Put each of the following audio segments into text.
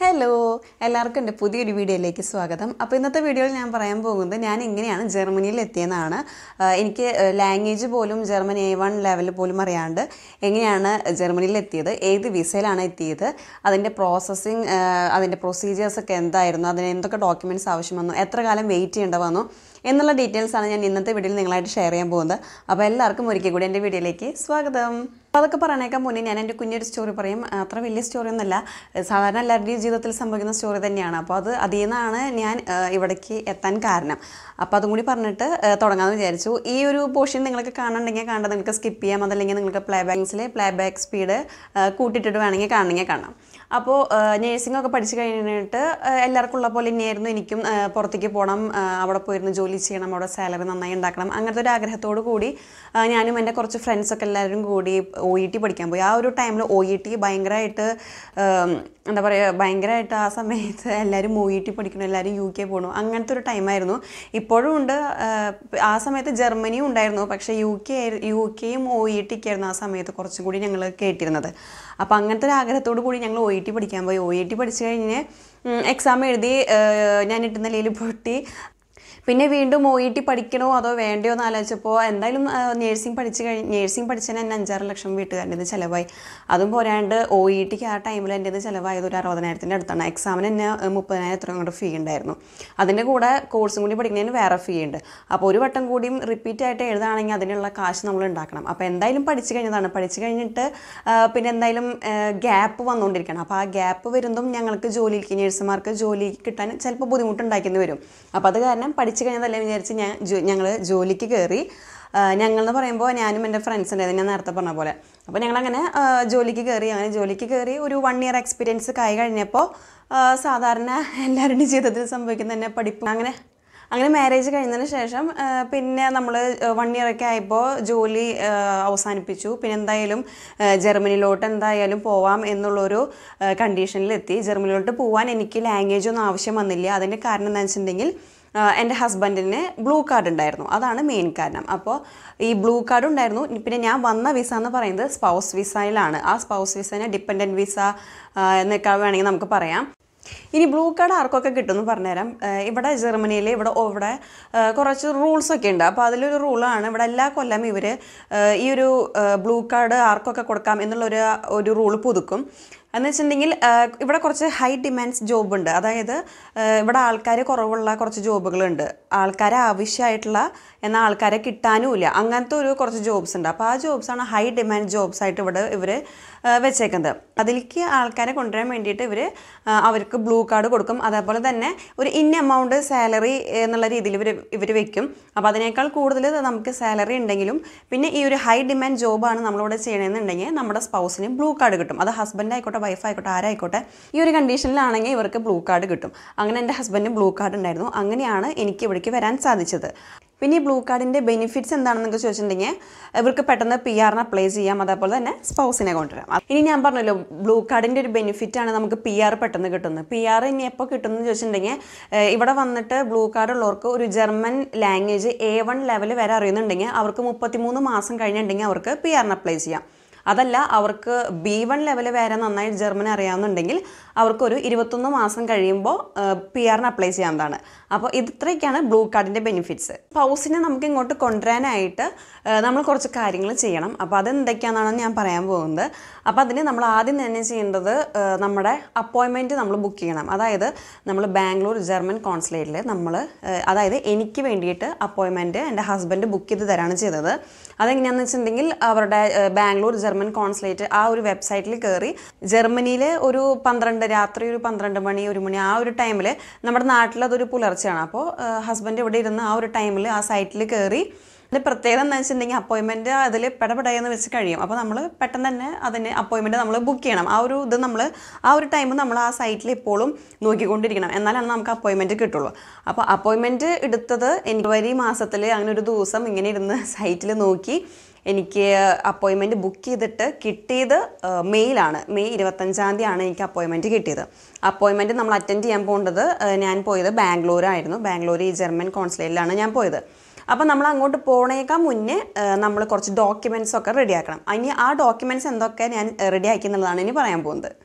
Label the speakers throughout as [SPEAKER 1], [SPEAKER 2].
[SPEAKER 1] hello എല്ലാവർക്കും എൻ്റെ പുതിയൊരു വീഡിയോയിലേക്ക് സ്വാഗതം അപ്പോൾ ഇന്നത്തെ വീഡിയോയിൽ ഞാൻ പറയാൻ പോകുന്നത് ഞാൻ എങ്ങനെയാണ് ജർമ്മനിയിൽ എത്തിയെന്നാണ് ആഹ് എനിക്ക് ലാംഗ്വേജ് പോലും ജർമ്മൻ എ വൺ ലെവലിൽ പോലും അറിയാണ്ട് എങ്ങനെയാണ് ജർമ്മനിയിൽ എത്തിയത് ഏത് വിസയിലാണ് എത്തിയത് അതിൻ്റെ പ്രോസസ്സിങ് അതിൻ്റെ പ്രൊസീജിയേഴ്സ് ഒക്കെ എന്തായിരുന്നു അതിന് എന്തൊക്കെ ഡോക്യുമെൻറ്റ്സ് ആവശ്യം വന്നു എത്ര കാലം വെയിറ്റ് ചെയ്യേണ്ട വന്നു എന്നുള്ള ഡീറ്റെയിൽസ് ആണ് ഞാൻ ഇന്നത്തെ വീഡിയോയിൽ നിങ്ങളായിട്ട് ഷെയർ ചെയ്യാൻ പോകുന്നത് അപ്പോൾ എല്ലാവർക്കും ഒരിക്കൽ കൂടി എൻ്റെ വീഡിയോയിലേക്ക് സ്വാഗതം അപ്പോൾ അതൊക്കെ പറയണേക്കാൻ മുന്നേ ഞാൻ എൻ്റെ കുഞ്ഞൊരു സ്റ്റോറി പറയും അത്ര വലിയ സ്റ്റോറി ഒന്നല്ല സാധാരണ എല്ലാവരുടെയും ജീവിതത്തിൽ സംഭവിക്കുന്ന സ്റ്റോറി തന്നെയാണ് അപ്പോൾ അത് അതിൽ നിന്നാണ് ഞാൻ ആ, ഇവിടേക്ക് എത്താൻ കാരണം അപ്പോൾ അതും കൂടി പറഞ്ഞിട്ട് ആ, തുടങ്ങാമെന്ന് വിചാരിച്ചു ഈ ഒരു പോർഷൻ നിങ്ങൾക്ക് കാണണമെങ്കിൽ കാണേണ്ടത് നിങ്ങൾക്ക് സ്കിപ്പ് ചെയ്യാം അതല്ലെങ്കിൽ നിങ്ങൾക്ക് പ്ലേ ബാക്സിൽ പ്ലേ ബാക്ക് സ്പീഡ് കൂട്ടിയിട്ടിട്ട് വേണമെങ്കിൽ കാണണമെങ്കിൽ കാണാം അപ്പോൾ നേഴ്സിംഗ് ഒക്കെ പഠിച്ചു കഴിഞ്ഞിട്ട് ആ, എല്ലാവർക്കും ഉള്ള പോലെ തന്നെയായിരുന്നു എനിക്കും ആ, പുറത്തേക്ക് പോകണം ആ, അവിടെ പോയിരുന്ന് ജോലി ചെയ്യണം അവിടെ സാലറി നന്നായി ഉണ്ടാക്കണം അങ്ങനത്തെ ഒരു ആഗ്രഹത്തോടു കൂടി ആ, ഞാനും എൻ്റെ കുറച്ച് ഫ്രണ്ട്സൊക്കെ എല്ലാവരും കൂടി ഒ ഇ ടി പഠിക്കാൻ പോയി ആ ഒരു ടൈമിൽ ഒ ഇ ടി ഭയങ്കരമായിട്ട് ആം, എന്താ പറയുക ഭയങ്കരമായിട്ട് ആ സമയത്ത് എല്ലാവരും ഒ ഇ ടി പഠിക്കണം എല്ലാവരും യു കെ പോകണം അങ്ങനത്തെ ഒരു ടൈമായിരുന്നു ഇപ്പോഴും ഉണ്ട് ആ, ആ സമയത്ത് ജർമ്മനിയും ഉണ്ടായിരുന്നു പക്ഷേ യു കെ യു കെയും ഒ ഇ ടിക്ക് ആയിരുന്നു ആ സമയത്ത് കുറച്ചും കൂടി ഞങ്ങൾ കേട്ടിരുന്നത് അപ്പോൾ അങ്ങനത്തെ ഒരു ആഗ്രഹത്തോടു കൂടി ഞങ്ങൾ ഒ ഇ ടി പഠിക്കാൻ പോയി ഒ ഇ ടി പഠിച്ചു കഴിഞ്ഞ് എക്സാം എഴുതി ആ, ഞാൻ ഇട്ടുന്ന നിലയിൽ പൊട്ടി പിന്നെ വീണ്ടും ഒ ഇ ടി പഠിക്കണോ അതോ വേണ്ടയോ എന്ന് ആലോചിച്ചപ്പോൾ എന്തായാലും നേഴ്സിംഗ് പഠിച്ച് കഴിഞ്ഞ് നേഴ്സിംഗ് പഠിച്ചതിന് തന്നെ അഞ്ചാറ് ലക്ഷം വീട്ടുകാരുടെ ചിലവായി അതും പോരാണ്ട് ഒ ഇ ടിക്ക് ആ ടൈമിൽ എൻ്റെ ഇത് ചിലവായത് ഒരു അറുപതിനായിരത്തിൻ്റെ അടുത്താണ് എക്സാമിന് തന്നെ ഏഹ്, മുപ്പതിനായിരം എത്ര കൊണ്ട് ഫീ ഉണ്ടായിരുന്നു അതിൻ്റെ കൂടെ കോഴ്സും കൂടി പഠിക്കുന്നതിന് വേറെ ഫീ ഉണ്ട് അപ്പോൾ ഒരു വട്ടം കൂടിയും റിപ്പീറ്റ് ആയിട്ട് എഴുതുകയാണെങ്കിൽ അതിനുള്ള കാശ് നമ്മൾ ഉണ്ടാക്കണം അപ്പോൾ എന്തായാലും പഠിച്ചു കഴിഞ്ഞതാണ് പഠിച്ചു കഴിഞ്ഞിട്ട് ആ, പിന്നെ എന്തായാലും ഗ്യാപ്പ് വന്നുകൊണ്ടിരിക്കണം അപ്പോൾ ആ ഗ്യാപ്പ് വരുമ്പം ഞങ്ങൾക്ക് ജോലിക്ക് നേഴ്സുമാർക്ക് ജോലി കിട്ടാൻ ചിലപ്പോൾ ബുദ്ധിമുട്ടുണ്ടാക്കേണ്ടി വരും അപ്പോൾ അത് കാരണം പഠിച്ചു കഴിഞ്ഞതല്ലേ വിചാരിച്ച് ഞാൻ ഞങ്ങൾ ജോലിക്ക് കയറി ഞങ്ങൾ എന്ന് പറയുമ്പോൾ ഞാനും എൻ്റെ ഫ്രണ്ട്സ് ഉണ്ടായിരുന്നു ഞാൻ നേരത്തെ പറഞ്ഞ പോലെ അപ്പോൾ ഞങ്ങളങ്ങനെ ആ, ജോലിക്ക് കയറി അങ്ങനെ ജോലിക്ക് കയറി ഒരു വൺ ഇയർ എക്സ്പീരിയൻസ് കായി കഴിഞ്ഞപ്പോൾ ആ, സാധാരണ എല്ലാവരുടെയും ജീവിതത്തിൽ സംഭവിക്കുന്ന തന്നെ പഠിപ്പ് അങ്ങനെ അങ്ങനെ മാരേജ് കഴിഞ്ഞതിന് ശേഷം ആ, പിന്നെ നമ്മൾ വൺ ഇയർ ഒക്കെ ആയപ്പോൾ ജോലി ആ, അവസാനിപ്പിച്ചു പിന്നെ എന്തായാലും ആ, ജർമ്മനിയിലോട്ട് എന്തായാലും പോവാം എന്നുള്ളൊരു കണ്ടീഷനിലെത്തി ജർമ്മനിയിലോട്ട് പോകാൻ എനിക്ക് ലാംഗ്വേജ് ഒന്നും ആവശ്യം വന്നില്ല അതിൻ്റെ കാരണം എന്താണെന്ന് വെച്ചിട്ടുണ്ടെങ്കിൽ ആ, എൻ്റെ ഹസ്ബൻഡിന് ബ്ലൂ കാർഡ് ഉണ്ടായിരുന്നു അതാണ് മെയിൻ കാരണം അപ്പോൾ ഈ ബ്ലൂ കാർഡ് ഉണ്ടായിരുന്നു പിന്നെ ഞാൻ വന്ന വിസ എന്ന് പറയുന്നത് സ്പൗസ് വിസയിലാണ് ആ സ്പൗസ് വിസനെ ഡിപ്പെൻഡൻറ്റ് വിസ എന്നൊക്കെ വേണമെങ്കിൽ നമുക്ക് പറയാം ഇനി ബ്ലൂ കാർഡ് ആർക്കൊക്കെ കിട്ടുമെന്ന് പറഞ്ഞുതരാം ഏഹ് ഇവിടെ ജർമ്മനിയിൽ ഇവിടെ ഓ- ഇവിടെ ഏഹ് കുറച്ച് റൂൾസ് ഒക്കെ ഉണ്ട് അപ്പോൾ അതിലൊരു റൂളാണ് ഇവിടെ എല്ലാ കൊല്ലം ഇവർ ഈ ഒരു ഏഹ് ബ്ലൂ കാർഡ് ആർക്കൊക്കെ കൊടുക്കാം എന്നുള്ളൊരു ഒരു റൂൾ പുതുക്കും എന്ന് വെച്ചിട്ടുണ്ടെങ്കിൽ ഏഹ് ഇവിടെ കുറച്ച് ഹൈ ഡിമാൻഡ്സ് ജോബ് ഉണ്ട് അതായത് ഏഹ് ഇവിടെ ആൾക്കാർ കുറവുള്ള കുറച്ച് ജോബുകളുണ്ട് ആൾക്കാരെ ആവശ്യമായിട്ടുള്ള എന്നാൽ ആൾക്കാരെ കിട്ടാനുമില്ല അങ്ങനത്തെ ഒരു കുറച്ച് ജോബ്സ് ഉണ്ട് അപ്പോൾ ആ ജോബ്സാണ് ഹൈ ഡിമാൻഡ് ജോബ്സ് ആയിട്ട് ഇവിടെ ഇവർ വെച്ചേക്കുന്നത് അതിലേക്ക് ആൾക്കാരെ കൊണ്ടുവരാൻ വേണ്ടിയിട്ട് ഇവർ അവർക്ക് ബ്ലൂ കാർഡ് കൊടുക്കും അതേപോലെ തന്നെ ഒരു ഇൻ എമൗണ്ട് സാലറി എന്നുള്ള രീതിയിൽ ഇവർ ഇവർ വെക്കും അപ്പോൾ അതിനേക്കാൾ കൂടുതൽ നമുക്ക് സാലറി ഉണ്ടെങ്കിലും പിന്നെ ഈ ഒരു ഹൈ ഡിമാൻഡ് ജോബാണ് നമ്മളിവിടെ ചെയ്യണമെന്നുണ്ടെങ്കിൽ നമ്മുടെ സ്പൗസിന് ബ്ലൂ കാർഡ് കിട്ടും അത് ഹസ്ബൻഡ് ആയിക്കോട്ടെ വൈഫ് ആയിക്കോട്ടെ ആരായിക്കോട്ടെ ഈ ഒരു കണ്ടീഷനിലാണെങ്കിൽ ഇവർക്ക് ബ്ലൂ കാർഡ് കിട്ടും അങ്ങനെ എൻ്റെ ഹസ്ബൻഡിന് ബ്ലൂ കാർഡ് ഉണ്ടായിരുന്നു അങ്ങനെയാണ് എനിക്ക് ഇവിടേക്ക് വരാൻ സാധിച്ചത് പിന്നെ ഈ ബ്ലൂ കാർഡിൻ്റെ ബെനിഫിറ്റ്സ് എന്താണെന്നൊക്കെ ചോദിച്ചിട്ടുണ്ടെങ്കിൽ ഇവർക്ക് പെട്ടെന്ന് പി ആറിന് അപ്ലൈ ചെയ്യാം അതേപോലെ തന്നെ സ്പൗസിനെ കൊണ്ടുവരാം ഇനി ഞാൻ പറഞ്ഞല്ലോ ബ്ലൂ കാർഡിൻ്റെ ഒരു ബെനിഫിറ്റ് ആണ് നമുക്ക് പി ആർ പെട്ടെന്ന് കിട്ടുന്നത് പി ആർ ഇനി എപ്പോൾ കിട്ടുമെന്ന് ചോദിച്ചിട്ടുണ്ടെങ്കിൽ ഏഹ് ഇവിടെ വന്നിട്ട് ബ്ലൂ കാർഡ് ഉള്ളവർക്ക് ഒരു German language A one level വരെ അറിയുന്നുണ്ടെങ്കിൽ അവർക്ക് മുപ്പത്തിമൂന്ന് മാസം കഴിഞ്ഞിട്ടുണ്ടെങ്കിൽ അവർക്ക് പി ആറിന് അപ്ലൈ ചെയ്യാം അതല്ല അവർക്ക് ബി വൺ ലെവൽ വരെ നന്നായി ജർമ്മൻ അറിയാവുന്നുണ്ടെങ്കിൽ അവർക്കൊരു ഇരുപത്തൊന്ന് മാസം കഴിയുമ്പോൾ പി ആറിന് അപ്ലൈ ചെയ്യാവുന്നതാണ് അപ്പോൾ ഇത്രയൊക്കെയാണ് ബ്ലൂ കാർഡിൻ്റെ ബെനിഫിറ്റ്സ് സ്പൗസിനെ നമുക്ക് ഇങ്ങോട്ട് കൊണ്ടുവരാനായിട്ട് ആ, നമ്മൾ കുറച്ച് കാര്യങ്ങൾ ചെയ്യണം അപ്പോൾ അതെന്തൊക്കെയാണെന്നാണ് ഞാൻ പറയാൻ പോകുന്നത് അപ്പോൾ അതിന് നമ്മൾ ആദ്യം തന്നെ ചെയ്യേണ്ടത് ആ, നമ്മുടെ അപ്പോയിൻമെൻറ്റ് നമ്മൾ ബുക്ക് ചെയ്യണം അതായത് നമ്മൾ ബാംഗ്ലൂർ ജർമ്മൻ കോൺസുലേറ്റിൽ നമ്മൾ അതായത് എനിക്ക് വേണ്ടിയിട്ട് അപ്പോയിൻമെൻറ്റ് എൻ്റെ ഹസ്ബൻഡ് ബുക്ക് ചെയ്ത് തരാണ് ചെയ്തത് അതെങ്ങനെയാണെന്ന് വെച്ചിട്ടുണ്ടെങ്കിൽ അവരുടെ ആ, ബാംഗ്ലൂർ ജർമ്മൻ കോൺസുലേറ്റ് ആ ഒരു വെബ്സൈറ്റിൽ കയറി ജർമ്മനിയിൽ ഒരു പന്ത്രണ്ട് രാത്രി ഒരു പന്ത്രണ്ട് മണി ഒരു മണി ആ ഒരു ടൈമിൽ നമ്മുടെ നാട്ടിൽ അതൊരു പുലർച്ചെയാണ് അപ്പോൾ ഹസ്ബൻഡ് ഇവിടെ ഇരുന്ന് ആ ഒരു ടൈമിൽ ആ സൈറ്റിൽ കയറി അതിൻ്റെ പ്രത്യേകത എന്താ വെച്ചിട്ടുണ്ടെങ്കിൽ അപ്പോയിൻമെൻറ്റ് അതിൽ പെടപെടയെന്ന് വെച്ച് കഴിയും അപ്പോൾ നമ്മൾ പെട്ടെന്ന് തന്നെ അതിന് അപ്പോയിൻമെൻറ്റ് നമ്മൾ ബുക്ക് ചെയ്യണം ആ ഒരു ഇത് നമ്മൾ ആ ഒരു ടൈം നമ്മൾ ആ സൈറ്റിൽ എപ്പോഴും നോക്കിക്കൊണ്ടിരിക്കണം എന്നാലാണ് നമുക്ക് അപ്പോയിൻമെൻറ്റ് കിട്ടുള്ളൂ അപ്പോൾ അപ്പോയിൻമെൻറ്റ് എടുത്തത് എനിക്ക് വരി മാസത്തിൽ അങ്ങനെ ഒരു ദിവസം ഇങ്ങനെ ഇരുന്ന് സൈറ്റിൽ നോക്കി എനിക്ക് അപ്പോയിൻമെൻറ്റ് ബുക്ക് ചെയ്തിട്ട് കിട്ടിയത് ആ, മെയിലാണ് മെയ് ഇരുപത്തഞ്ചാം തീയതിയാണ് എനിക്ക് അപ്പോയിൻമെൻറ്റ് കിട്ടിയത് അപ്പോയിൻമെൻറ്റ് നമ്മൾ അറ്റൻഡ് ചെയ്യാൻ പോകേണ്ടത് ആ, ഞാൻ പോയത് ബാംഗ്ലൂരായിരുന്നു ബാംഗ്ലൂർ ഈ ജർമ്മൻ കോൺസുലേറ്റിലാണ് ഞാൻ പോയത് അപ്പോൾ നമ്മൾ അങ്ങോട്ട് പോണേക്കാൾ മുന്നേ നമ്മൾ കുറച്ച് ഡോക്യുമെൻറ്റ്സ് ഒക്കെ റെഡിയാക്കണം ഇനി ആ ഡോക്യുമെൻറ്റ്സ് എന്തൊക്കെ ഞാൻ റെഡിയാക്കി എന്നുള്ളതാണ് ഇനി പറയാൻ പോകുന്നത്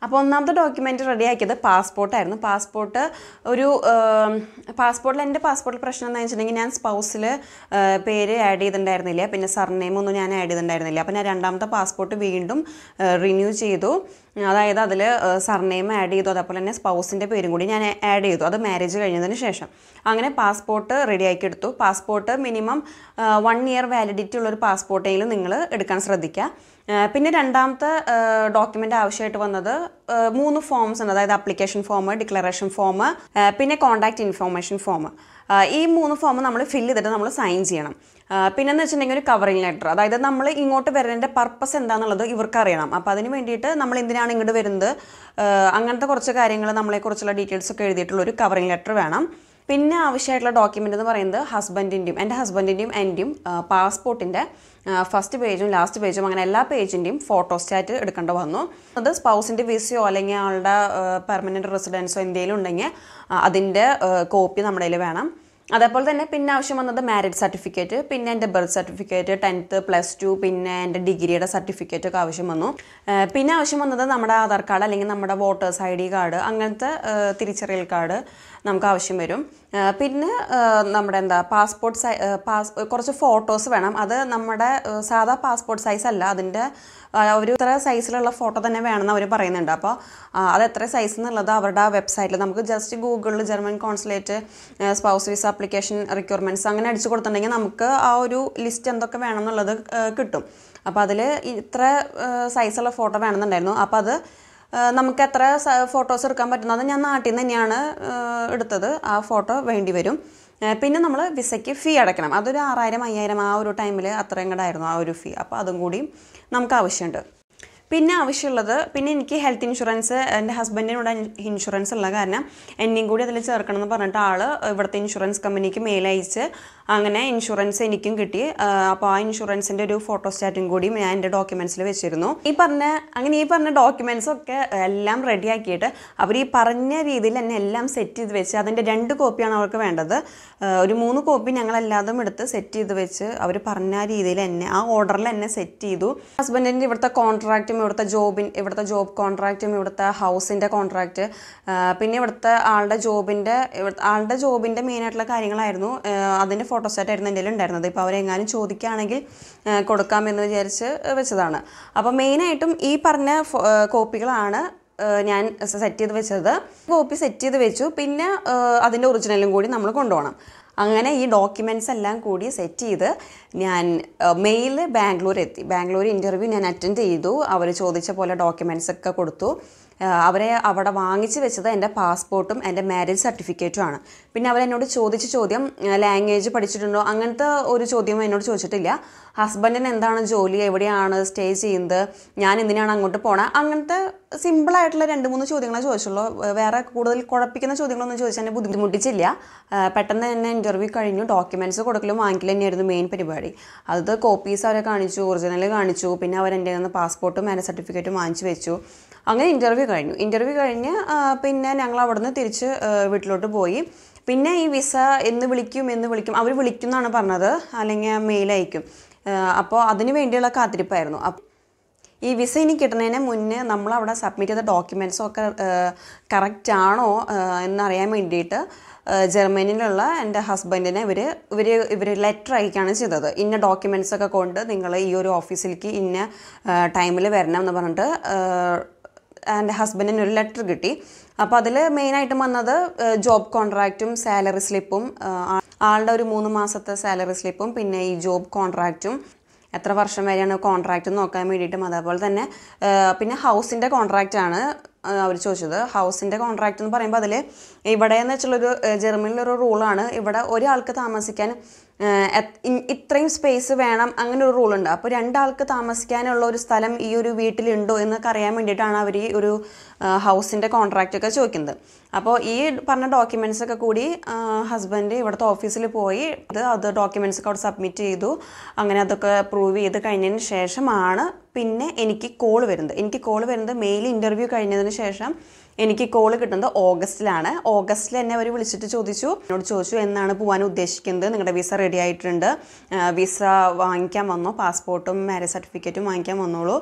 [SPEAKER 1] അപ്പോൾ ഒന്നാമത്തെ ഡോക്യുമെൻ്റ് റെഡിയാക്കിയത് പാസ്പോർട്ടായിരുന്നു പാസ്പോർട്ട് ഒരു പാസ്പോർട്ടിൽ എൻ്റെ പാസ്പോർട്ടിൽ പ്രശ്നം എന്താണെന്ന് വെച്ചിട്ടുണ്ടെങ്കിൽ ഞാൻ സ്പൗസിൽ പേര് ആഡ് ചെയ്തിട്ടുണ്ടായിരുന്നില്ല പിന്നെ സർനെയിം ഒന്നും ഞാൻ ആഡ് ചെയ്തിട്ടുണ്ടായിരുന്നില്ല അപ്പോൾ ഞാൻ രണ്ടാമത്തെ പാസ്പോർട്ട് വീണ്ടും റിന്യൂ ചെയ്തു അതായത് അതിൽ സർനെയിം ആഡ് ചെയ്തു അതേപോലെ തന്നെ സ്പൗസിൻ്റെ പേരും കൂടി ഞാൻ ആഡ് ചെയ്തു അത് മാരേജ് കഴിഞ്ഞതിന് ശേഷം അങ്ങനെ പാസ്പോർട്ട് റെഡിയാക്കി എടുത്തു passport minimum one year validity ഉള്ളൊരു പാസ്പോർട്ടെങ്കിലും നിങ്ങൾ എടുക്കാൻ ശ്രദ്ധിക്കുക ആ, പിന്നെ രണ്ടാമത്തെ ഡോക്യുമെൻ്റ് ആവശ്യമായിട്ട് വന്നത് ആ, മൂന്ന് ഫോംസ് ഉണ്ട് അതായത് അപ്ലിക്കേഷൻ ഫോം ഡിക്ലറേഷൻ ഫോം പിന്നെ കോൺടാക്റ്റ് ഇൻഫോർമേഷൻ ഫോം ഈ മൂന്ന് ഫോം നമ്മൾ ഫില്ല് ചെയ്തിട്ട് നമ്മൾ സൈൻ ചെയ്യണം ആ, പിന്നെന്ന് വെച്ചിട്ടുണ്ടെങ്കിൽ ഒരു കവറിങ് ലെറ്റർ അതായത് നമ്മൾ ഇങ്ങോട്ട് വരുന്നതിൻ്റെ പർപ്പസ് എന്താണെന്നുള്ളത് ഇവർക്ക് അറിയണം അപ്പോൾ അതിന് വേണ്ടിയിട്ട് നമ്മൾ എന്തിനാണ് ഇങ്ങോട്ട് വരുന്നത് ആ, അങ്ങനത്തെ കുറച്ച് കാര്യങ്ങൾ നമ്മളെക്കുറിച്ചുള്ള ഡീറ്റെയിൽസ് ഒക്കെ എഴുതിയിട്ടുള്ള ഒരു കവറിങ് ലെറ്റർ വേണം പിന്നെ ആവശ്യമായിട്ടുള്ള ഡോക്യുമെൻ്റ് എന്ന് പറയുന്നത് ഹസ്ബൻഡിൻ്റെയും എൻ്റെ ഹസ്ബൻഡിൻ്റെയും എൻ്റെയും പാസ്പോർട്ടിൻ്റെ ഫസ്റ്റ് പേജും ലാസ്റ്റ് പേജും അങ്ങനെ എല്ലാ പേജിൻ്റെയും ഫോട്ടോസ്റ്റാറ്റ് എടുക്കേണ്ടി വന്നു അത് സ്പൗസിൻ്റെ വിസയോ അല്ലെങ്കിൽ ആളുടെ പെർമനൻറ്റ് റെസിഡൻസോ എന്തെങ്കിലും ഉണ്ടെങ്കിൽ ആ, അതിൻ്റെ കോപ്പി നമ്മുടെ കയ്യിൽ വേണം അതേപോലെ തന്നെ പിന്നെ ആവശ്യം വന്നത് മാരേജ് സർട്ടിഫിക്കറ്റ് പിന്നെ എൻ്റെ birth certificate tenth plus two പിന്നെ എൻ്റെ ഡിഗ്രിയുടെ സർട്ടിഫിക്കറ്റ് ഒക്കെ ആവശ്യം വന്നു ആ, പിന്നെ ആവശ്യം വന്നത് നമ്മുടെ ആധാർ കാർഡ് അല്ലെങ്കിൽ നമ്മുടെ വോട്ടേഴ്സ് ഐ ഡി കാർഡ് അങ്ങനത്തെ ആ, തിരിച്ചറിയൽ കാർഡ് നമുക്ക് ആവശ്യം വരും ആ, പിന്നെ ആ, നമ്മുടെ എന്താ പാസ്പോർട്ട് സൈ ആ, പാസ് കുറച്ച് ഫോട്ടോസ് വേണം അത് നമ്മുടെ ആ, സാധാ പാസ്പോർട്ട് സൈസ് അല്ല അതിൻ്റെ ആ, ഒരു ഇത്ര സൈസിലുള്ള ഫോട്ടോ തന്നെ വേണമെന്ന് അവർ പറയുന്നുണ്ട് അപ്പോൾ ആ, അത് എത്ര സൈസ് എന്നുള്ളത് അവരുടെ വെബ്സൈറ്റിൽ നമുക്ക് ജസ്റ്റ് ഗൂഗിളിൽ German consulate spouse visa application requirements അങ്ങനെ അടിച്ചു കൊടുത്തിട്ടുണ്ടെങ്കിൽ നമുക്ക് ആ ഒരു ലിസ്റ്റ് എന്തൊക്കെ വേണം എന്നുള്ളത് ആ, കിട്ടും അപ്പോൾ അതിൽ ഇത്ര സൈസുള്ള ഫോട്ടോ വേണമെന്നുണ്ടായിരുന്നു അപ്പോൾ അത് ആ, നമുക്ക് എത്ര ഫോട്ടോസ് എടുക്കാൻ പറ്റുന്നത് ഞാൻ നാട്ടിൽ നിന്ന് തന്നെയാണ് ആ, എടുത്തത് ആ ഫോട്ടോ വേണ്ടി വരും ആ, പിന്നെ നമ്മൾ വിസയ്ക്ക് ഫീ അടയ്ക്കണം അതൊരു ആറായിരം അയ്യായിരം ആ ഒരു ടൈമിൽ അത്രയും കൂടെ ആയിരുന്നു ആ ഒരു ഫീ അപ്പോൾ അതും കൂടി നമുക്ക് ആവശ്യമുണ്ട് പിന്നെ ആവശ്യമുള്ളത് പിന്നെ എനിക്ക് ഹെൽത്ത് ഇൻഷുറൻസ് എൻ്റെ ഹസ്ബൻഡിനോട് ഇൻഷുറൻസ് ഉള്ള കാരണം എന്നെയും കൂടി അതിൽ ചേർക്കണം എന്ന് പറഞ്ഞിട്ട് ആൾ ഇവിടുത്തെ ഇൻഷുറൻസ് കമ്പനിക്ക് മെയിൽ അയച്ച് അങ്ങനെ ഇൻഷുറൻസ് എനിക്കും കിട്ടി അപ്പോൾ ആ ഇൻഷുറൻസിൻ്റെ ഒരു ഫോട്ടോസ്റ്റാറ്റും കൂടി ഞാൻ എൻ്റെ ഡോക്യുമെൻറ്റ്സിൽ വെച്ചിരുന്നു ഈ പറഞ്ഞ അങ്ങനെ ഈ പറഞ്ഞ ഡോക്യുമെൻറ്റ്സ് ഒക്കെ എല്ലാം റെഡിയാക്കിയിട്ട് അവർ ഈ പറഞ്ഞ രീതിയിൽ തന്നെ എല്ലാം സെറ്റ് ചെയ്ത് വെച്ച് അതിൻ്റെ രണ്ട് കോപ്പിയാണ് അവർക്ക് വേണ്ടത് ആ, ഒരു മൂന്ന് കോപ്പി ഞങ്ങളെല്ലാതും എടുത്ത് സെറ്റ് ചെയ്ത് വെച്ച് അവർ പറഞ്ഞ ആ രീതിയിൽ തന്നെ ആ ഓർഡറിൽ തന്നെ സെറ്റ് ചെയ്തു ഹസ്ബൻഡിൻ്റെ ഇവിടുത്തെ കോൺട്രാക്റ്റും ഇവിടുത്തെ ജോബിൻ ഇവിടുത്തെ ജോബ് കോൺട്രാക്റ്റും ഇവിടുത്തെ ഹൗസിൻ്റെ കോൺട്രാക്റ്റ് പിന്നെ ഇവിടുത്തെ ആളുടെ ജോബിൻ്റെ ആളുടെ ജോബിൻ്റെ മെയിനായിട്ടുള്ള കാര്യങ്ങളായിരുന്നു ആ, അതിൻ്റെ ഫോട്ടോസ്റ്റാറ്റ് ആയിരുന്നു എൻ്റെ കയ്യിൽ ഉണ്ടായിരുന്നത് ഇപ്പോൾ അവരെങ്ങാനും ചോദിക്കുകയാണെങ്കിൽ ആ, കൊടുക്കാമെന്ന് വിചാരിച്ച് വെച്ചതാണ് അപ്പോൾ മെയിനായിട്ടും ഈ പറഞ്ഞ ഫോ- ആ, കോപ്പികളാണ് ഏഹ് ഞാൻ സെറ്റ് ചെയ്ത് വെച്ചത് കോപ്പി സെറ്റ് ചെയ്ത് വെച്ചു പിന്നെ ഏഹ് അതിൻ്റെ ഒറിജിനലും കൂടി നമ്മൾ കൊണ്ടുപോകണം അങ്ങനെ ഈ ഡോക്യുമെൻറ്റ്സ് എല്ലാം കൂടി സെറ്റ് ചെയ്ത് ഞാൻ മെയിൽ ബാംഗ്ലൂർ എത്തി ബാംഗ്ലൂർ ഇൻ്റർവ്യൂ ഞാൻ അറ്റൻഡ് ചെയ്തു അവർ ചോദിച്ച പോലെ ഡോക്യുമെൻറ്റ്സ് ഒക്കെ കൊടുത്തു ഏഹ് അവരെ അവിടെ വാങ്ങിച്ച് വെച്ചത് എൻ്റെ പാസ്പോർട്ടും എൻ്റെ മാരേജ് സർട്ടിഫിക്കറ്റും ആണ് പിന്നെ അവരെന്നോട് ചോദിച്ച ചോദ്യം ലാംഗ്വേജ് പഠിച്ചിട്ടുണ്ടോ അങ്ങനത്തെ ഒരു ചോദ്യം എന്നോട് ചോദിച്ചിട്ടില്ല ഹസ്ബൻഡിന് എന്താണ് ജോലി എവിടെയാണ് സ്റ്റേ ചെയ്യുന്നത് ഞാൻ എന്തിനാണ് അങ്ങോട്ട് പോണത് അങ്ങനത്തെ സിമ്പിളായിട്ടുള്ള രണ്ട് മൂന്ന് ചോദ്യങ്ങളെ ചോദിച്ചുള്ളൂ വേ- വേറെ കൂടുതൽ കുഴപ്പിക്കുന്ന ചോദ്യങ്ങളൊന്നും ചോദിച്ചാൽ എന്നെ ബുദ്ധിമുട്ടിച്ചില്ല ആ, പെട്ടെന്ന് തന്നെ ഇൻ്റർവ്യൂ കഴിഞ്ഞു ഡോക്യുമെൻറ്റ്സ് കൊടുക്കലും വാങ്ങിക്കലും തന്നെയായിരുന്നു മെയിൻ പരിപാടി അത് കോപ്പീസ് അവരെ കാണിച്ചു ഒറിജിനൽ കാണിച്ചു പിന്നെ അവർ എൻ്റെ നിന്ന് പാസ്പോർട്ടും മാരേജ് സർട്ടിഫിക്കറ്റും വാങ്ങിച്ചു വെച്ചു അങ്ങനെ ഇൻ്റർവ്യൂ കഴിഞ്ഞു ഇൻ്റർവ്യൂ കഴിഞ്ഞ് ആ, പിന്നെ ഞങ്ങൾ അവിടുന്ന് തിരിച്ച് ആ, വീട്ടിലോട്ട് പോയി പിന്നെ ഈ വിസ എന്ന് വിളിക്കും എന്ന് വിളിക്കും അവർ വിളിക്കും എന്നാണ് പറഞ്ഞത് അല്ലെങ്കിൽ മെയിൽ അയക്കും അപ്പോൾ അതിന് വേണ്ടിയുള്ള കാത്തിരിപ്പായിരുന്നു അപ്പ് ഈ വിസ ഇനി കിട്ടുന്നതിന് മുന്നേ നമ്മൾ അവിടെ സബ്മിറ്റ് ചെയ്ത ഡോക്യുമെൻറ്റ്സും ഒക്കെ കറക്റ്റ് ആണോ ഏഹ്, എന്നറിയാൻ വേണ്ടിയിട്ട് ഏഹ്, ജർമ്മനിയിലുള്ള എൻ്റെ ഹസ്ബൻഡിനെ ഇവർ ഇവർ ഇവർ ലെറ്റർ അയക്കുകയാണ് ചെയ്തത് ഇന്ന ഡോക്യുമെൻറ്റ്സ് ഒക്കെ കൊണ്ട് നിങ്ങൾ ഈ ഒരു ഓഫീസിലേക്ക് ഇന്ന ടൈമിൽ വരണം എന്ന് പറഞ്ഞിട്ട് ഏഹ്, എൻ്റെ ഹസ്ബൻഡിന് ഒരു ലെറ്റർ കിട്ടി അപ്പോൾ അതിൽ മെയിനായിട്ടും വന്നത് ജോബ് കോൺട്രാക്റ്റും സാലറി സ്ലിപ്പും ആളുടെ ഒരു മൂന്ന് മാസത്തെ സാലറി സ്ലിപ്പും പിന്നെ ഈ ജോബ് കോൺട്രാക്റ്റും എത്ര വർഷം വരെയാണ് കോൺട്രാക്റ്റ് നോക്കാൻ വേണ്ടിയിട്ടും അതേപോലെ തന്നെ ആ, പിന്നെ ഹൗസിൻ്റെ കോൺട്രാക്റ്റാണ് അവർ ചോദിച്ചത് ഹൗസിൻ്റെ കോൺട്രാക്റ്റ് എന്ന് പറയുമ്പോൾ അതിൽ ഇവിടെ എന്ന് വെച്ചുള്ളൊരു ഏഹ്, ജർമ്മനിലൊരു റൂളാണ് ഇവിടെ ഒരാൾക്ക് താമസിക്കാൻ ഏഹ്, എത്- ഇ- ഇത്രയും സ്പേസ് വേണം അങ്ങനെ ഒരു റൂളുണ്ട് അപ്പോൾ രണ്ടാൾക്ക് താമസിക്കാനുള്ള ഒരു സ്ഥലം ഈ ഒരു വീട്ടിലുണ്ടോ എന്നൊക്കെ അറിയാൻ വേണ്ടിയിട്ടാണ് അവർ ഈ ഒരു ഹൗസിൻ്റെ കോൺട്രാക്റ്റ് ഒക്കെ ചോദിക്കുന്നത് അപ്പോൾ ഈ പറഞ്ഞ ഡോക്യുമെൻറ്റ്സ് ഒക്കെ കൂടി ഹസ്ബൻഡ് ഇവിടുത്തെ ഓഫീസിൽ പോയി ഇത് അത് ഡോക്യുമെൻറ്റ്സ് ഒക്കെ അവിടെ സബ്മിറ്റ് ചെയ്തു അങ്ങനെ അതൊക്കെ പ്രൂവ് ചെയ്ത് കഴിഞ്ഞതിന് ശേഷമാണ് പിന്നെ എനിക്ക് കോൾ വരുന്നത് എനിക്ക് കോൾ വരുന്നത് മെയിൽ ഇൻ്റർവ്യൂ കഴിഞ്ഞതിന് ശേഷം എനിക്ക് കോൾ കിട്ടുന്നത് ഓഗസ്റ്റിലാണ് ഓഗസ്റ്റിൽ എന്നെ അവർ വിളിച്ചിട്ട് ചോദിച്ചു എന്നോട് ചോദിച്ചു എന്നാണ് പോകാൻ ഉദ്ദേശിക്കുന്നത് നിങ്ങളുടെ വിസ റെഡി ആയിട്ടുണ്ട് വിസ വാങ്ങിക്കാൻ വന്നോ പാസ്പോർട്ടും മാരേജ് സർട്ടിഫിക്കറ്റും വാങ്ങിക്കാൻ വന്നോളൂ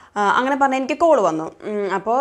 [SPEAKER 1] ആ, അങ്ങനെ പറഞ്ഞ് എനിക്ക് കോൾ വന്നു ഉം, അപ്പോൾ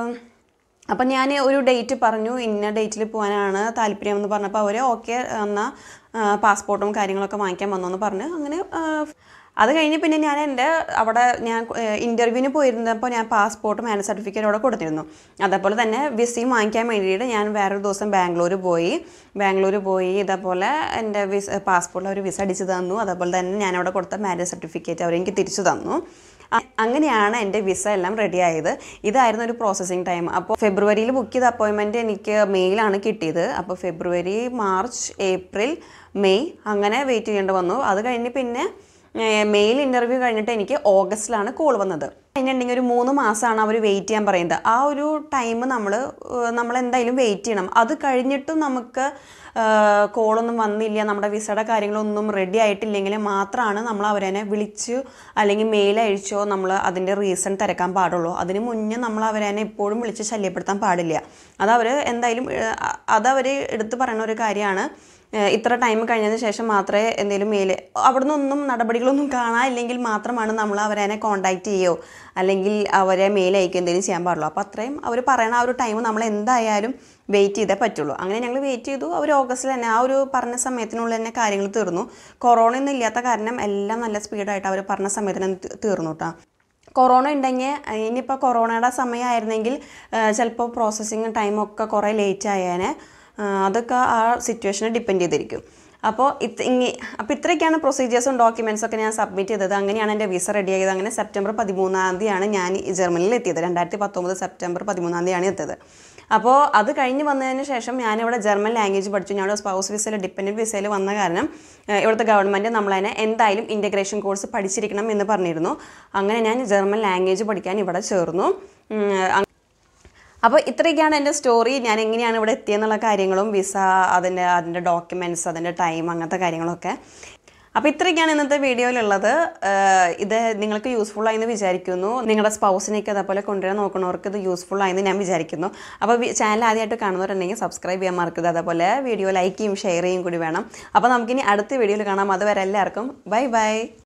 [SPEAKER 1] അപ്പം ഞാൻ ഒരു ഡേറ്റ് പറഞ്ഞു ഇന്ന ഡേറ്റിൽ പോകാനാണ് താല്പര്യം എന്ന് പറഞ്ഞപ്പോൾ അവർ ഓക്കെ എന്നാൽ പാസ്പോർട്ടും കാര്യങ്ങളൊക്കെ വാങ്ങിക്കാൻ വന്നു എന്ന് പറഞ്ഞ് അങ്ങനെ ആ, അത് കഴിഞ്ഞ് പിന്നെ ഞാൻ എൻ്റെ അവിടെ ഞാൻ ഇൻ്റർവ്യൂവിന് പോയിരുന്നപ്പോൾ ഞാൻ പാസ്പോർട്ട് മാനേജ് സർട്ടിഫിക്കറ്റ് അവിടെ കൊടുത്തിരുന്നു അതേപോലെ തന്നെ വിസയും വാങ്ങിക്കാൻ വേണ്ടിയിട്ട് ഞാൻ വേറൊരു ദിവസം ബാംഗ്ലൂർ പോയി ബാംഗ്ലൂർ പോയി ഇതേപോലെ എൻ്റെ വിസ പാസ്പോർട്ടിൽ അവർ വിസ അടിച്ച് തന്നു അതേപോലെ തന്നെ ഞാൻ അവിടെ കൊടുത്ത മാരേജ് സർട്ടിഫിക്കറ്റ് അവർ എനിക്ക് തിരിച്ചു തന്നു അ- അങ്ങനെയാണ് എൻ്റെ വിസ എല്ലാം റെഡി ആയത് ഇതായിരുന്നു ഒരു പ്രോസസ്സിങ് ടൈം അപ്പോൾ ഫെബ്രുവരിയിൽ ബുക്ക് ചെയ്ത അപ്പോയിൻമെൻറ്റ് എനിക്ക് മെയിലാണ് കിട്ടിയത് അപ്പോൾ ഫെബ്രുവരി മാർച്ച് ഏപ്രിൽ മെയ് അങ്ങനെ വെയിറ്റ് ചെയ്യേണ്ടി വന്നു അത് കഴിഞ്ഞ് പിന്നെ മെയിൽ ഇൻ്റർവ്യൂ കഴിഞ്ഞിട്ട് എനിക്ക് ഓഗസ്റ്റിലാണ് കോൾ വന്നത് കഴിഞ്ഞിട്ടുണ്ടെങ്കിൽ ഒരു മൂന്ന് മാസമാണ് അവർ വെയിറ്റ് ചെയ്യാൻ പറയുന്നത് ആ ഒരു ടൈം നമ്മൾ നമ്മൾ എന്തായാലും വെയിറ്റ് ചെയ്യണം അത് കഴിഞ്ഞിട്ടും നമുക്ക് കോളൊന്നും വന്നില്ല നമ്മുടെ വിസയുടെ കാര്യങ്ങളൊന്നും റെഡി ആയിട്ടില്ലെങ്കിൽ മാത്രമാണ് നമ്മൾ അവരെ വിളിച്ച് അല്ലെങ്കിൽ മെയിൽ അയച്ചോ നമ്മൾ അതിൻ്റെ റീസൺ തിരക്കാൻ പാടുള്ളൂ അതിന് മുന്നേ നമ്മൾ അവരെ എപ്പോഴും വിളിച്ച് ശല്യപ്പെടുത്താൻ പാടില്ല അതവർ എന്തായാലും ഏഹ്, അതവർ എടുത്തു പറയുന്ന ഒരു കാര്യമാണ് ഏഹ് ഇത്ര ടൈം കഴിഞ്ഞതിന് ശേഷം മാത്രമേ എന്തെങ്കിലും മെയിൽ അവിടെ നിന്നൊന്നും നടപടികളൊന്നും കാണാനില്ലെങ്കിൽ മാത്രമാണ് നമ്മൾ അവരെ കോൺടാക്റ്റ് ചെയ്യോ അല്ലെങ്കിൽ അവരെ മെയിൽ അയക്കുകയോ എന്തെങ്കിലും ചെയ്യാൻ പാടുള്ളൂ അപ്പോൾ അത്രയും അവർ പറയണ ആ ഒരു ടൈം നമ്മൾ എന്തായാലും വെയിറ്റ് ചെയ്തേ പറ്റുള്ളൂ അങ്ങനെ ഞങ്ങൾ വെയിറ്റ് ചെയ്തു അവർ ഓഗസ്റ്റിൽ തന്നെ ആ ഒരു പറഞ്ഞ സമയത്തിനുള്ളിൽ തന്നെ കാര്യങ്ങൾ തീർന്നു കൊറോണ ഒന്നും ഇല്ലാത്ത കാരണം എല്ലാം നല്ല സ്പീഡായിട്ട് അവർ പറഞ്ഞ സമയത്തിന് തന്നെ തീ- തീർന്നു കേട്ടോ കൊറോണ ഉണ്ടെങ്കിൽ ഇനിയിപ്പോൾ കൊറോണയുടെ സമയമായിരുന്നെങ്കിൽ ചിലപ്പോൾ പ്രോസസ്സിങ് ടൈമൊക്കെ കുറേ ലേറ്റ് ആയേനെ ആ, അതൊക്കെ ആ സിറ്റുവേഷനെ ഡിപ്പെൻഡ് ചെയ്തിരിക്കും അപ്പോൾ ഇത് ഇങ്ങി അപ്പോൾ ഇത്രയൊക്കെയാണ് പ്രൊസീജിയേഴ്സും ഡോക്യുമെൻറ്റ്സ് ഒക്കെ ഞാൻ സബ്മിറ്റ് ചെയ്തത് അങ്ങനെയാണ് എൻ്റെ വിസ റെഡി ആയത് അങ്ങനെ സെപ്റ്റംബർ പതിമൂന്നാം തീയതിയാണ് ഞാൻ ഈ ജർമ്മനിയിൽ എത്തിയത് രണ്ടായിരത്തി പത്തൊമ്പത് സെപ്റ്റംബർ പതിമൂന്നാം തീയതിയാണ് എത്തിയത് അപ്പോൾ അത് കഴിഞ്ഞ് വന്നതിന് ശേഷം ഞാനിവിടെ ജർമ്മൻ ലാംഗ്വേജ് പഠിച്ചു ഞാൻ സ്പൗസ് വിസയിൽ ഡിപ്പെൻഡൻറ്റ് വിസയിൽ വന്ന കാരണം ഏഹ് ഇവിടുത്തെ ഗവൺമെൻറ് നമ്മളതിനെ എന്തായാലും ഇൻ്റഗ്രേഷൻ കോഴ്സ് പഠിച്ചിരിക്കണം എന്ന് പറഞ്ഞിരുന്നു അങ്ങനെ ഞാൻ ജർമ്മൻ ലാംഗ്വേജ് പഠിക്കാൻ ഇവിടെ ചേർന്നു ഉം, അങ്- അപ്പോൾ ഇത്രയൊക്കെയാണ് എൻ്റെ സ്റ്റോറി ഞാൻ എങ്ങനെയാണ് ഇവിടെ എത്തിയെന്നുള്ള കാര്യങ്ങളും വിസ അതിൻ്റെ അതിൻ്റെ ഡോക്യുമെൻറ്റ്സ് അതിൻ്റെ ടൈം അങ്ങനത്തെ കാര്യങ്ങളൊക്കെ അപ്പോൾ ഇത്രയൊക്കെയാണ് ഇന്നത്തെ വീഡിയോയിലുള്ളത് ഏഹ് ഇത് നിങ്ങൾക്ക് യൂസ്ഫുൾ ആയെന്ന് വിചാരിക്കുന്നു നിങ്ങളുടെ സ്പൗസിനെയൊക്കെ അതേപോലെ കൊണ്ടുവരാൻ നോക്കുന്നവർക്ക് ഇത് യൂസ്ഫുൾ ആയെന്ന് ഞാൻ വിചാരിക്കുന്നു അപ്പോൾ ചാനൽ ആദ്യമായിട്ട് കാണുന്നവരുണ്ടെങ്കിൽ സബ്സ്ക്രൈബ് ചെയ്യാൻ മറക്കരുത് അതേപോലെ വീഡിയോ ലൈക്ക് ചെയ്യും ഷെയർ ചെയ്യും കൂടി വേണം അപ്പോൾ നമുക്കിനി അടുത്ത വീഡിയോയിൽ കാണാം അതുവരെ എല്ലാവർക്കും ബൈ ബൈ